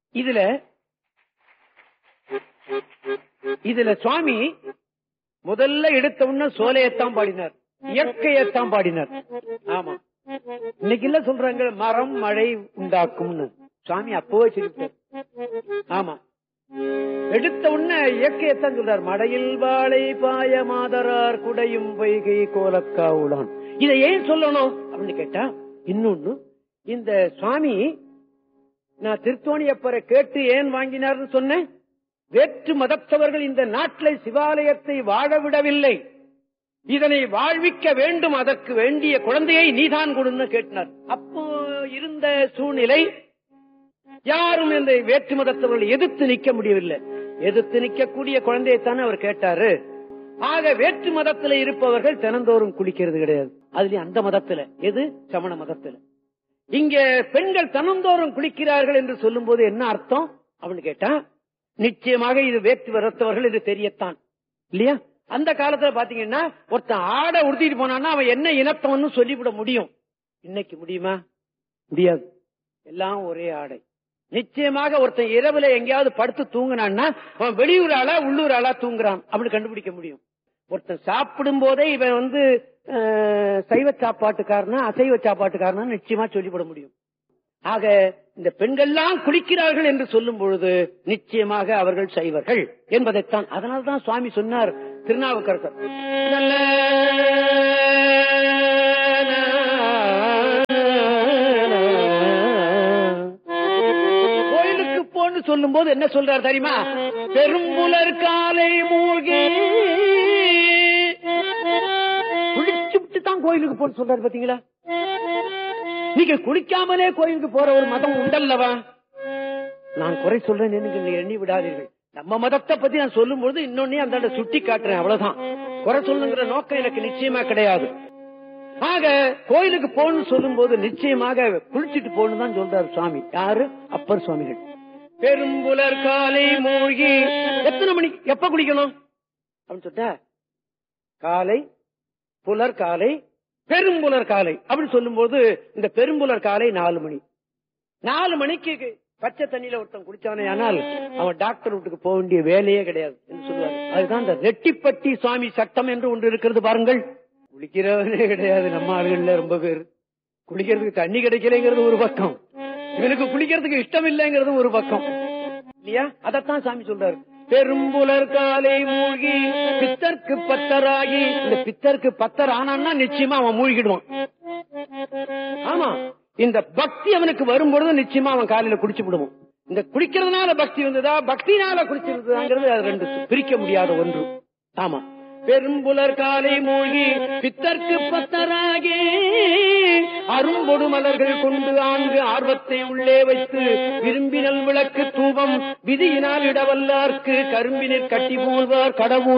இதுல இதுல சுவாமி முதல்ல எடுத்த உடனே சோலையத்தான் பாடினார் இயற்கையத்தான் பாடினார் ஆமா இன்னைக்கு இல்ல சொல்றாங்க மரம் மழை உண்டாக்கும்னு சுவாமி அப்பவே சொல்லிட்டார் ஆமா எடுத்த உடனே இயற்கையத்தான் சொல்றார் மடையில் வாழை பாய மாதரார் குடையும் வைகை கோலக்காவுளான் இதை ஏன் சொல்லணும் அப்படின்னு கேட்டா இன்னொன்னு இந்த சுவாமி நான் திருத்தோணியப்பரை கேட்டு ஏன் வாங்கினார்னு சொன்னேன் வேற்று மதத்தவர்கள் இந்த நாட்டில் சிவாலயத்தை வாழ விடவில்லை இதனை வாழ்விக்க வேண்டும் அதற்கு வேண்டிய குழந்தையை நீதான் கொடுன்னு கேட்டினார் அப்போ இருந்த சூழ்நிலை யாரும் இந்த வேற்று மதத்தவர்களை எதிர்த்து நிக்க முடியவில்லை எதிர்த்து நிக்கக்கூடிய குழந்தையைத்தானே அவர் கேட்டாரு ஆக வேற்று மதத்துல இருப்பவர்கள் தினந்தோறும் குளிக்கிறது கிடையாது அதுலயும் அந்த மதத்துல எது சமண மதத்துல இங்க பெண்கள் தினந்தோறும் குளிக்கிறார்கள் என்று சொல்லும் போது என்ன அர்த்தம் அப்படின்னு கேட்டா நிச்சயமாக இது வேற்று மதத்தவர்கள் என்று தெரியத்தான் இல்லையா அந்த காலத்துல பாத்தீங்கன்னா ஒருத்தன் ஆடை உடுத்திட்டு போனான்னா அவன் என்ன இனத்தவன்னு சொல்லிவிட முடியும் இன்னைக்கு முடியுமா முடியாது எல்லாம் ஒரே ஆடை நிச்சயமாக ஒருத்தன் இரவுல எங்கேயாவது படுத்து தூங்கினான்னா அவன் வெளியூர் ஆளா உள்ளூர் ஆளா தூங்குறான் அப்படின்னு கண்டுபிடிக்க முடியும் ஒருத்தன் சாப்பிடும் போதே இவன் வந்து அஹ், சைவ சாப்பாட்டுக்காரனா அசைவ சாப்பாட்டுக்காரனா நிச்சயமா சொல்லிவிட முடியும் ஆக இந்த பெண்கள்லாம் குளிக்கிறார்கள் என்று சொல்லும் பொழுது நிச்சயமாக அவர்கள் சைவர்கள் என்பதைத்தான் அதனால்தான் சுவாமி சொன்னார் திருநாவுக்கரசர் கோயிலுக்கு போன்னு சொல்லும் போது என்ன சொல்றார் தெரியுமா பெரும்புலர் காலை மூழ்கி குளிச்சு விட்டு தான் கோயிலுக்கு போன்னு சொல்றாரு பாத்தீங்களா நீங்க குளிக்காமலே கோயிலுக்கு போற ஒரு மதம் உண்டல்லவா நான் குறை சொல்றேன் நீங்க எண்ணி விடாதீர்கள் நம்ம மதத்தை பத்தி நான் சொல்லும் பொழுது இன்னொன்னே அந்த இடத்துல சுட்டி காட்டுறேன் அவ்வளவுதான் குறை சொல்லுங்கிற நோக்கம் எனக்கு நிச்சயமா கிடையாது ஆக கோயிலுக்கு போகணும்னு சொல்லும் போது நிச்சயமாக குளிச்சிட்டு போகணும் தான் சொல்றாரு சுவாமி யாரு அப்பர் சுவாமிகள் பெரும்புலர் காலை மூழ்கி எத்தனை மணி எப்ப குளிக்கணும் அப்படின்னு சொல்லிட்டா காலை புலர் காலை பெரும்புலர் காலை அப்படின்னு சொல்லும்போது இந்த பெரும்புலர் காலை நாலு மணி நாலு மணிக்கு பச்சை தண்ணியில ஒருத்தன் குடிச்சானே ஆனால் அவன் டாக்டர் வீட்டுக்கு போக வேண்டிய வேலையே கிடையாது என்று சொல்லுவாங்க அதுதான் இந்த ரெட்டிப்பட்டி சுவாமி சட்டம் என்று ஒன்று இருக்கிறது பாருங்கள் குளிக்கிறவனே கிடையாது நம்ம ஆளுகள்ல ரொம்ப பேர் குளிக்கிறதுக்கு தண்ணி கிடைக்கலைங்கிறது ஒரு பக்கம் இவனுக்கு குளிக்கிறதுக்கு இஷ்டம் இல்லைங்கிறது ஒரு பக்கம் இல்லையா அதத்தான் சாமி சொல்றாரு பெரும்புலர் காலை மூழ்கி பித்தர்க்கு பத்தராகி இந்த பித்தருக்கு பத்தர் ஆனான்னா நிச்சயமா அவன் மூழ்கிடுவான் ஆமா இந்த பக்தி அவனுக்கு வரும்பொழுது நிச்சயமா அவன் காலையில குடிச்சு விடுவான் இந்த குடிக்கிறதுனால பக்தி வந்ததா பக்தினால குடிச்சிருந்ததாங்கிறது அது ரெண்டு பிரிக்க முடியாத ஒன்று ஆமா பெரும்புலர் காலை மூழ்கி பித்தர்க்கு பத்தராகி அரும்பொடு மலர்கள் கொண்டு ஆண்டு ஆர்வத்தை உள்ளே வைத்து விரும்பினல் விளக்கு தூபம் விதியினால் இடவல்லார்க்கு கரும்பினில் கட்டி போல்வார் கடவுள்